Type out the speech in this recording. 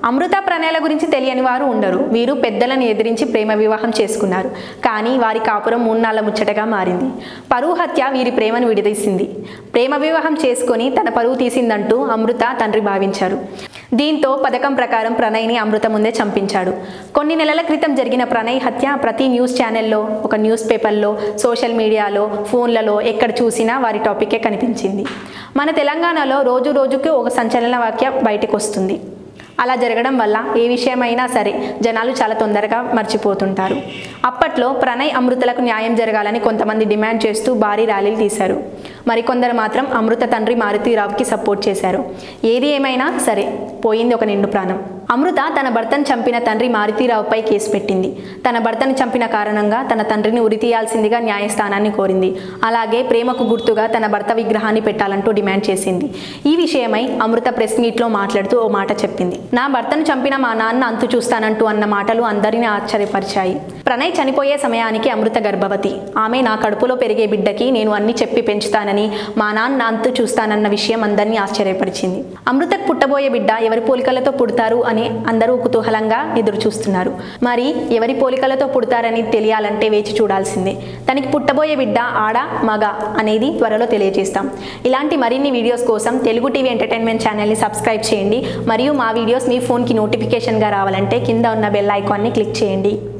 అమృత ప్రణయాల గురించి తెలియని వారు ఉండరు వీరు పెద్దలను ఎదిరించి ప్రేమ వివాహం చేసుకున్నారు కానీ వారి కాపురం మూన్నాళ్ల ముచ్చటగా మారింది పరువు హత్య వీరి ప్రేమను విడదీసింది ప్రేమ వివాహం చేసుకొని తన పరువు తీసిందంటూ అమృత తండ్రి భావించారు దీంతో పథకం ప్రకారం ప్రణయ్ని అమృత ముందే చంపించాడు కొన్ని నెలల క్రితం జరిగిన ప్రణయ్ హత్య ప్రతి న్యూస్ ఛానల్లో ఒక న్యూస్ పేపర్లో సోషల్ మీడియాలో ఫోన్లలో ఎక్కడ చూసినా వారి టాపికే కనిపించింది మన తెలంగాణలో రోజు రోజుకి ఒక సంచలన వాక్య బయటకు వస్తుంది అలా జరగడం వల్ల ఏ విషయమైనా సరే జనాలు చాలా తొందరగా మర్చిపోతుంటారు అప్పట్లో ప్రణయ్ అమృతలకు న్యాయం జరగాలని కొంతమంది డిమాండ్ చేస్తూ భారీ ర్యాలీలు తీశారు మరికొందరు మాత్రం అమృత తండ్రి మారుతీరావుకి సపోర్ట్ చేశారు ఏది ఏమైనా సరే పోయింది ఒక నిండు ప్రాణం అమృత తన భర్తను చంపిన తండ్రి మారుతీరావుపై కేసు పెట్టింది తన భర్తను చంపిన కారణంగా తన తండ్రిని ఉరితీయాల్సిందిగా న్యాయస్థానాన్ని కోరింది అలాగే ప్రేమకు గుర్తుగా తన భర్త విగ్రహాన్ని పెట్టాలంటూ డిమాండ్ చేసింది ఈ విషయమై అమృత ప్రెస్ మీట్లో మాట్లాడుతూ ఓ మాట చెప్పింది నా భర్తను చంపిన మా నాన్న అంతు చూస్తానంటూ అన్న మాటలు అందరినీ ఆశ్చర్యపరిచాయి ప్రణయ్ చనిపోయే సమయానికి అమృత గర్భవతి ఆమె నా కడుపులో పెరిగే బిడ్డకి నేను అన్ని చెప్పి పెంచుతానని మా నాన్న అంతు చూస్తానన్న విషయం అందరినీ ఆశ్చర్యపరిచింది అమృతకు పుట్టబోయే బిడ్డ ఎవరి పోలికలతో పుడతారు అని అందరూ కుతూహలంగా ఎదురు చూస్తున్నారు మరి ఎవరి పోలికలతో పుడతారని తెలియాలంటే వేచి చూడాల్సిందే తనకి పుట్టబోయే బిడ్డ ఆడ మగ అనేది త్వరలో తెలియజేస్తాం ఇలాంటి మరిన్ని వీడియోస్ కోసం తెలుగు టీవీ ఎంటర్టైన్మెంట్ ఛానల్ని సబ్స్క్రైబ్ చేయండి మరియు మా వీడియోస్ మీ ఫోన్కి నోటిఫికేషన్గా రావాలంటే కింద ఉన్న బెల్ ఐకాన్ని క్లిక్ చేయండి